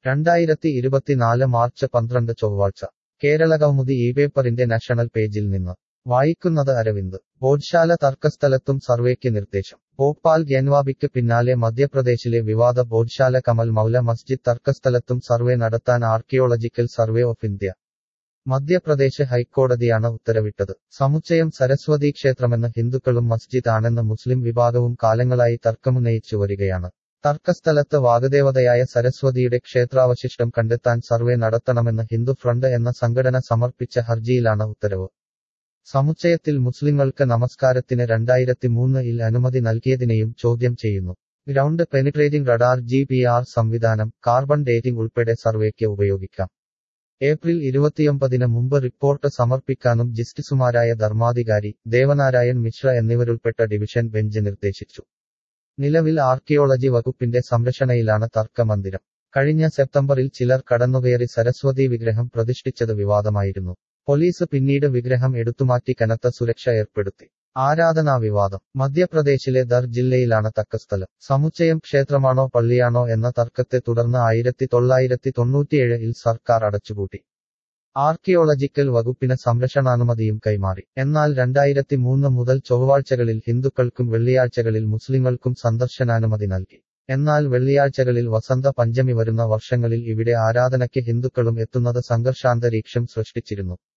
രണ്ടായിരത്തി ഇരുപത്തിനാല് മാർച്ച് പന്ത്രണ്ട് ചൊവ്വാഴ്ച കേരളകൗമുദി ഈ പേപ്പറിന്റെ നാഷണൽ പേജിൽ നിന്ന് വായിക്കുന്നത് അരവിന്ദ് ഭോജ്ശാല തർക്കസ്ഥലത്തും സർവേക്ക് നിർദ്ദേശം ഭോപ്പാൽ ഗ്യാൻവാബിക്ക് പിന്നാലെ മധ്യപ്രദേശിലെ വിവാദ ഭോജ്ശാല കമൽ മൗല മസ്ജിദ് തർക്കസ്ഥലത്തും സർവേ നടത്താൻ archaeological survey of India Madhya Pradesh ഹൈക്കോടതിയാണ് ഉത്തരവിട്ടത് സമുച്ചയം സരസ്വതി ക്ഷേത്രമെന്ന് ഹിന്ദുക്കളും മസ്ജിദ് ആണെന്ന് മുസ്ലിം വിഭാഗവും കാലങ്ങളായി തർക്കമുന്നയിച്ചു വരികയാണ് തർക്കസ്ഥലത്ത് വാഗദേവതയായ സരസ്വതിയുടെ ക്ഷേത്രാവശിഷ്ടം കണ്ടെത്താൻ സർവേ നടത്തണമെന്ന് ഹിന്ദു ഫ്രണ്ട് എന്ന സംഘടന സമർപ്പിച്ച ഹർജിയിലാണ് ഉത്തരവ് സമുച്ചയത്തിൽ മുസ്ലിങ്ങൾക്ക് നമസ്കാരത്തിന് രണ്ടായിരത്തി മൂന്നിൽ അനുമതി നൽകിയതിനെയും ചോദ്യം ചെയ്യുന്നു ground penetrating radar G P R സംവിധാനം കാർബൺ ഡേറ്റിംഗ് ഉൾപ്പെടെ സർവേക്ക് ഉപയോഗിക്കാം ഏപ്രിൽ ഇരുപത്തിയൊമ്പതിന് മുമ്പ് റിപ്പോർട്ട് സമർപ്പിക്കാനും ജസ്റ്റിസുമാരായ ധർമാധികാരി ദേവനാരായൺ മിശ്ര എന്നിവരുൾപ്പെട്ട ഡിവിഷൻ ബെഞ്ച് നിർദ്ദേശിച്ചു നിലവിൽ ആർക്കിയോളജി വകുപ്പിന്റെ സംരക്ഷണയിലാണ് തർക്കമന്ദിരം കഴിഞ്ഞ സെപ്റ്റംബറിൽ ചിലർ കടന്നുകയറി സരസ്വതി വിഗ്രഹം പ്രതിഷ്ഠിച്ചത് വിവാദമായിരുന്നു പോലീസ് പിന്നീട് വിഗ്രഹം എടുത്തുമാറ്റി കനത്ത സുരക്ഷ ഏർപ്പെടുത്തി ആരാധനാ വിവാദം മധ്യപ്രദേശിലെ ദർ ജില്ലയിലാണ് തക്കസ്ഥലം സമുച്ചയം ക്ഷേത്രമാണോ പള്ളിയാണോ എന്ന തർക്കത്തെ തുടർന്ന് ആയിരത്തി തൊള്ളായിരത്തി തൊണ്ണൂറ്റിയേഴിൽ സർക്കാർ അടച്ചുപൂട്ടി ആർക്കിയോളജിക്കൽ വകുപ്പിന് സംരക്ഷണാനുമതിയും കൈമാറി എന്നാൽ രണ്ടായിരത്തി മൂന്ന് മുതൽ ചൊവ്വാഴ്ചകളിൽ ഹിന്ദുക്കൾക്കും വെള്ളിയാഴ്ചകളിൽ മുസ്ലിങ്ങൾക്കും സന്ദർശനാനുമതി നൽകി എന്നാൽ വെള്ളിയാഴ്ചകളിൽ വസന്ത പഞ്ചമി വരുന്ന വർഷങ്ങളിൽ ഇവിടെ ആരാധനയ്ക്ക് ഹിന്ദുക്കളും എത്തുന്നത് സംഘർഷാന്തരീക്ഷം സൃഷ്ടിച്ചിരുന്നു